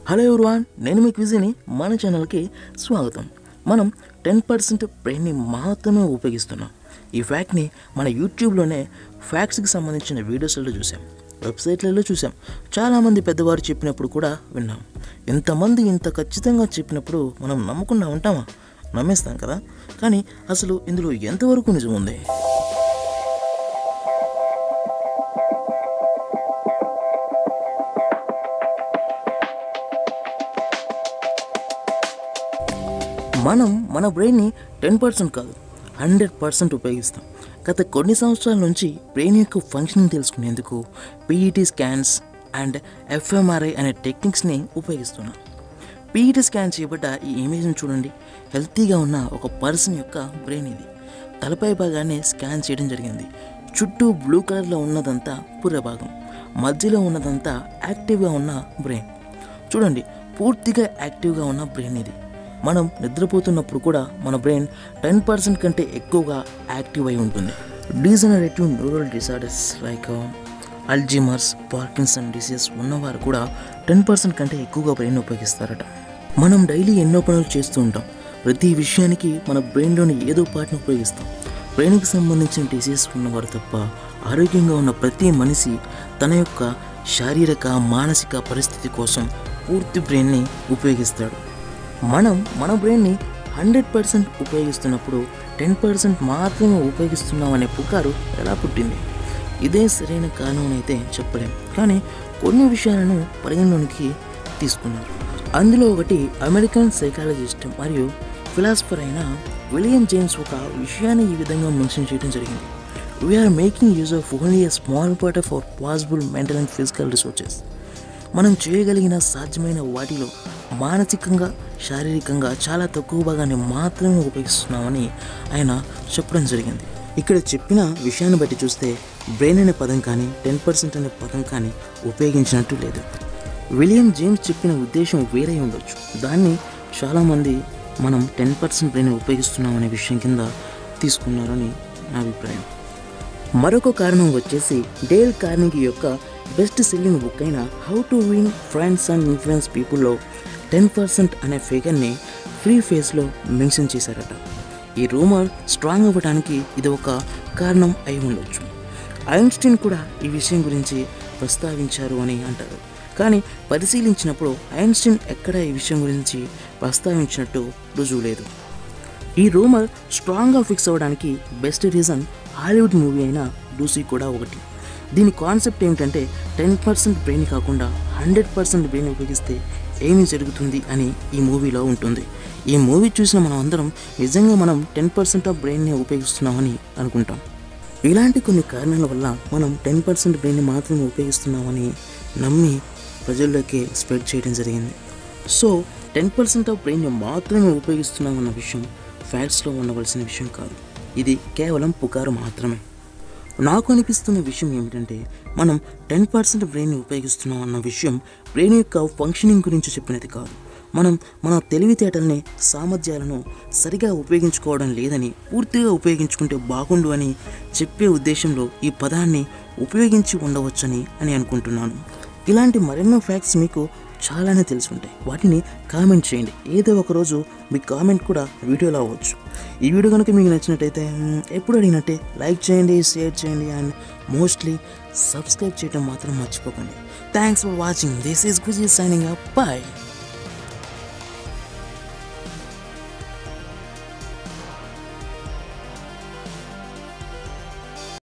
hello everyone నేను మీ క్విజీని మన ఛానల్కి స్వాగతం మనం టెన్ పర్సెంట్ బ్రెయిన్ని మాత్రమే ఉపయోగిస్తున్నాం ఈ ఫ్యాక్ట్ని మన యూట్యూబ్లోనే ఫ్యాక్ట్స్కి సంబంధించిన వీడియోస్లలో చూసాం వెబ్సైట్లలో చూసాం చాలామంది పెద్దవారు చెప్పినప్పుడు కూడా విన్నాం ఇంతమంది ఇంత ఖచ్చితంగా చెప్పినప్పుడు మనం నమ్మకుండా ఉంటామా నమ్మేస్తాం కదా కానీ అసలు ఇందులో ఎంతవరకు నిజం ఉంది మనం మన బ్రెయిన్ని టెన్ పర్సెంట్ కాదు హండ్రెడ్ పర్సెంట్ ఉపయోగిస్తాం గత కొన్ని సంవత్సరాల నుంచి బ్రెయిన్ యొక్క ఫంక్షనింగ్ తెలుసుకునేందుకు పీఈటీ స్కాన్స్ అండ్ ఎఫ్ఎంఆర్ఐ అనే టెక్నిక్స్ని ఉపయోగిస్తున్నాం పీఈటీ స్కాన్ చేయబడ్డ ఈ ఇమేజ్ని చూడండి హెల్తీగా ఉన్న ఒక పర్సన్ యొక్క బ్రెయిన్ ఇది తలపై భాగాన్ని స్కాన్ చేయడం జరిగింది చుట్టూ బ్లూ కలర్లో ఉన్నదంతా పుర్రె భాగం మధ్యలో ఉన్నదంతా యాక్టివ్గా ఉన్న బ్రెయిన్ చూడండి పూర్తిగా యాక్టివ్గా ఉన్న బ్రెయిన్ ఇది మనం నిద్రపోతున్నప్పుడు కూడా మన బ్రెయిన్ టెన్ పర్సెంట్ కంటే ఎక్కువగా యాక్టివ్ అయి ఉంటుంది degenerative neural disorders like Alzheimer's Parkinson disease ఉన్నవారు కూడా టెన్ పర్సెంట్ కంటే ఎక్కువగా బ్రెయిన్ ఉపయోగిస్తారట మనం డైలీ ఎన్నో పనులు చేస్తూ ఉంటాం ప్రతి విషయానికి మన బ్రెయిన్లోని ఏదో పార్ట్ని ఉపయోగిస్తాం బ్రెయిన్కి సంబంధించిన డిసీజ్ ఉన్నవారు తప్ప ఆరోగ్యంగా ఉన్న ప్రతి మనిషి తన యొక్క శారీరక మానసిక పరిస్థితి కోసం పూర్తి బ్రెయిన్ని ఉపయోగిస్తాడు మనం మన బ్రెయిన్ని హండ్రెడ్ పర్సెంట్ ఉపయోగిస్తున్నప్పుడు టెన్ పర్సెంట్ మాత్రమే ఉపయోగిస్తున్నామనే పుకారు ఎలా పుట్టింది ఇదే సరైన కారణం అయితే చెప్పలేం కానీ కొన్ని విషయాలను పరిగణలోనికి తీసుకున్నారు అందులో ఒకటి అమెరికన్ సైకాలజిస్ట్ మరియు ఫిలాసఫర్ అయిన విలియం జేమ్స్ ఒక విషయాన్ని ఈ విధంగా మెన్షన్ చేయడం జరిగింది we are making use of only a small part of our possible mental and physical resources మనం చేయగలిగిన సాధ్యమైన వాటిలో మానసికంగా శారీరకంగా చాలా తక్కువ భాగాన్ని మాత్రమే ఉపయోగిస్తున్నామని ఆయన చెప్పడం జరిగింది ఇక్కడ చెప్పిన విషయాన్ని బట్టి చూస్తే బ్రెయిన్ అనే పదం కానీ టెన్ పర్సెంట్ అనే పదం కానీ ఉపయోగించినట్టు లేదు విలియం జేమ్స్ చెప్పిన ఉద్దేశం వేరే ఉండొచ్చు దాన్ని చాలామంది మనం టెన్ పర్సెంట్ బ్రెయిన్ ఉపయోగిస్తున్నాం అనే విషయం కింద తీసుకున్నారని నా అభిప్రాయం మరొక కారణం వచ్చేసి డేల్ కార్నిగి యొక్క బెస్ట్ సెల్లింగ్ బుక్ అయిన how to win friends and influence పీపుల్లో టెన్ పర్సెంట్ అనే ఫిగర్ని ఫ్రీ ఫేస్లో మెన్షన్ చేశారట ఈ రూమర్ స్ట్రాంగ్ అవ్వడానికి ఇది ఒక కారణం అయి ఉండొచ్చు ఐన్స్టీన్ కూడా ఈ విషయం గురించి ప్రస్తావించారు అని అంటారు కానీ పరిశీలించినప్పుడు ఐన్స్టీన్ ఎక్కడ ఈ విషయం గురించి ప్రస్తావించినట్టు రుజువు లేదు ఈ రూమర్ స్ట్రాంగ్గా ఫిక్స్ అవ్వడానికి బెస్ట్ రీజన్ హాలీవుడ్ మూవీ అయిన లూసీ కూడా ఒకటి దీని కాన్సెప్ట్ ఏమిటంటే టెన్ పర్సెంట్ బ్రెయిన్ కాకుండా హండ్రెడ్ పర్సెంట్ బ్రెయిన్ ఉపయోగిస్తే ఏమి జరుగుతుంది అని ఈ మూవీలో ఉంటుంది ఈ మూవీ చూసిన మనం అందరం నిజంగా మనం టెన్ పర్సెంట్ ఆఫ్ బ్రెయిన్ని ఉపయోగిస్తున్నామని అనుకుంటాం ఇలాంటి కొన్ని కారణాల వల్ల మనం టెన్ పర్సెంట్ బ్రెయిన్ని మాత్రమే ఉపయోగిస్తున్నామని నమ్మి ప్రజల్లోకి స్ప్రెడ్ చేయడం జరిగింది సో టెన్ పర్సెంట్ ఆఫ్ బ్రెయిన్ని మాత్రమే ఉపయోగిస్తున్నామన్న విషయం ఫ్యాక్ట్స్లో ఉండవలసిన విషయం కాదు ఇది కేవలం పుకారు మాత్రమే నాకు అనిపిస్తున్న విషయం ఏమిటంటే మనం టెన్ పర్సెంట్ బ్రెయిన్ని ఉపయోగిస్తున్నాం అన్న విషయం బ్రెయిన్ యొక్క ఫంక్షనింగ్ గురించి చెప్పినది కాదు మనం మన తెలివితేటల్ని సామర్థ్యాలను సరిగా ఉపయోగించుకోవడం లేదని పూర్తిగా ఉపయోగించుకుంటే బాగుండు అని చెప్పే ఉద్దేశంలో ఈ పదాన్ని ఉపయోగించి ఉండవచ్చని అని అనుకుంటున్నాను ఇలాంటి మరెన్నో ఫ్యాక్ట్స్ మీకు చాలానే తెలిసి ఉంటాయి వాటిని కామెంట్ చేయండి ఏదో ఒక రోజు మీ కామెంట్ కూడా వీడియోలో అవ్వచ్చు ఈ వీడియో కనుక మీకు నచ్చినట్టయితే మ్, ఎప్పుడు అడిగినట్టే లైక్ చేయండి షేర్ చేయండి అండ్ మోస్ట్లీ సబ్స్క్రైబ్ చేయడం మాత్రం మర్చిపోకండి thanks for watching this is గుజీ సైనింగ్ అప్ బాయ్